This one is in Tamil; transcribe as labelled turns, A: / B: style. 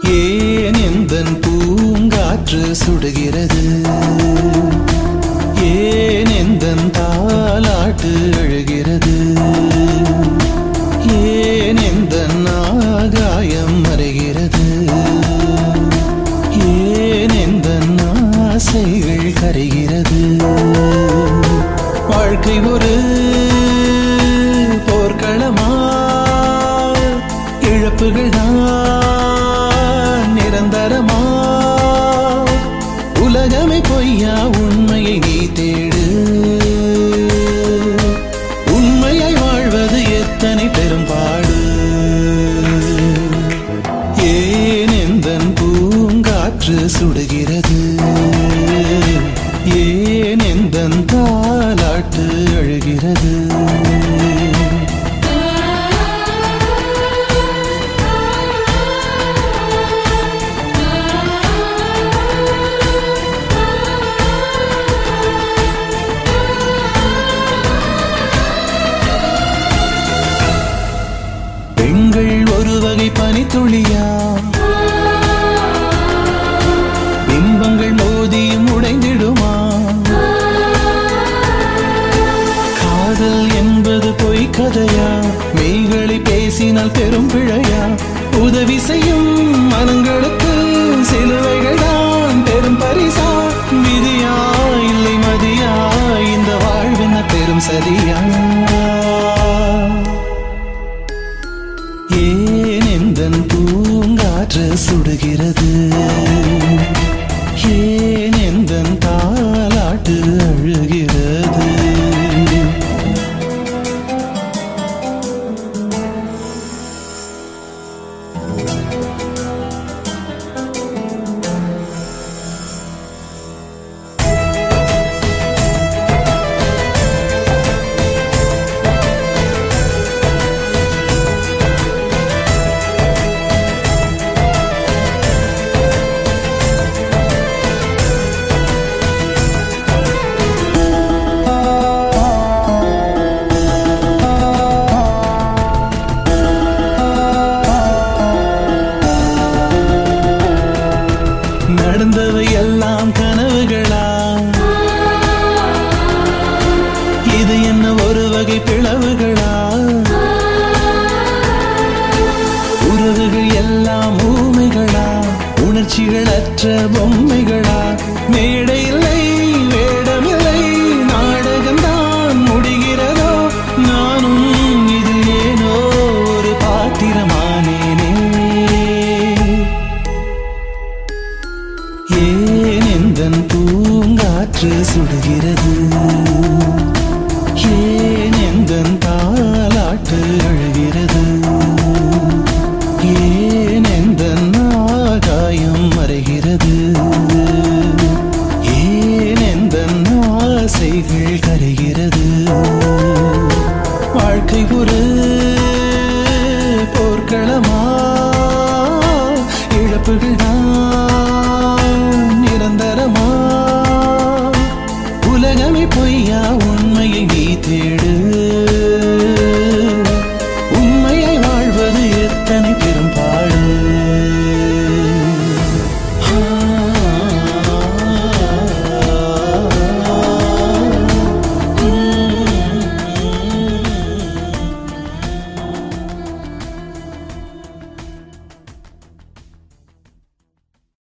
A: ஏன் எந்தன் பூங்காற்று சுடுகிறது ஏன் எந்தன் தாலாட்டு அழுகிறது ஏன் எந்தன் ஆகாயம் மறைகிறது ஏன் எந்தன் ஆசைகள் கரைகிறது வாழ்க்கை ஒரு போர்க்களமா இழப்புகள் தான் நிரந்தரமா உலகமே பொய்யா உண்மையை நீ தேடு உண்மையை வாழ்வது எத்தனை பெரும்பாடு ஏன் எந்தன் பூங்காற்று சுடுகிறது ஏன் எந்தன் தாலாட்டு அழுகிறது பெண்கள் ஒரு வகை பனித்துளியா பிம்பங்கள் மோதியும் உடைந்திடுமா காதல் என்பது பொய் கதையா மெய்களை பேசினால் பெரும் பிழையா உதவி செய்யும் மனங்களுக்கு சிலுவைகள் தான் பெரும் பரிசா விதியா இல்லை மதியா இந்த வாழ்வின பெரும் சரியா ஏன் எந்தன் பூங்காற்று சுடுகிறது ஏன் எந்தன் தாலாட்டு அழுகிறது நடந்தவை எல்லாம் கனவுகளா இது என்ன ஒரு வகை பிளவுகளா உறவுகள் எல்லாம் ஊமைகளா உணர்ச்சிகள் அற்ற பொம்மைகளா மேடை இல்லை வேடமில்லை நாடகம்தான் முடிகிறதோ நானும் இதில் ஏனோ ஒரு பாத்திரமானேனே ஏன் எந்தன் பூங்காற்று சுடுகிறது